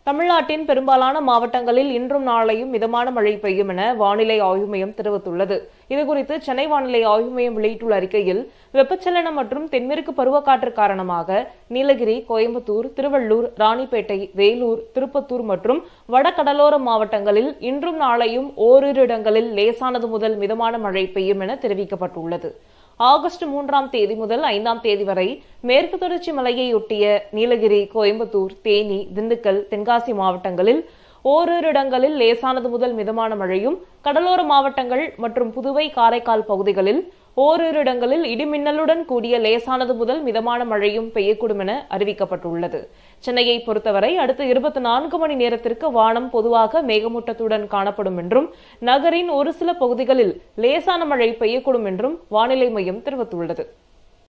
தமிழ்நாட்டின் பெரும்பாலான மாவட்டங்களில் இன்றும் நாளையும் மிதமான மழை பெய்யும் என வானிலை ஆய்வு மையம் தெரிவித்துள்ளது இதுகுறித்து சென்னை வானிலை ஆய்வு மையம் வெளியிட்டுள்ள அறிக்கையில் வெப்பச்சலனம் மற்றும் தென்மேற்கு பருவக்காற்று காரணமாக நீலகிரி கோயம்புத்தூர் திருவள்ளூர் ராணிப்பேட்டை வேலூர் திருப்பத்தூர் மற்றும் வடகடலோர மாவட்டங்களில் இன்றும் நாளையும் ஓரிரு இடங்களில் லேசானது முதல் மிதமான மழை பெய்யும் என தெரிவிக்கப்பட்டுள்ளது ஆகஸ்ட் மூன்றாம் தேதி முதல் ஐந்தாம் தேதி வரை மேற்கு தொடர்ச்சி மலையையொட்டிய நீலகிரி கோயம்புத்தூர் தேனி திண்டுக்கல் தென்காசி மாவட்டங்களில் ஓரிரு இடங்களில் லேசானது முதல் மிதமான மழையும் கடலோர மாவட்டங்கள் மற்றும் புதுவை காரைக்கால் பகுதிகளில் ஓரிரு இடங்களில் இடிமின்னலுடன் கூடிய லேசானது முதல் மிதமான மழையும் பெய்யக்கூடும் என அறிவிக்கப்பட்டுள்ளது சென்னையை பொறுத்தவரை அடுத்த இருபத்தி நான்கு மணி நேரத்திற்கு வானம் பொதுவாக மேகமூட்டத்துடன் காணப்படும் என்றும் நகரின் ஒரு சில பகுதிகளில் லேசான மழை பெய்யக்கூடும் என்றும் வானிலை மையம் தெரிவித்துள்ளது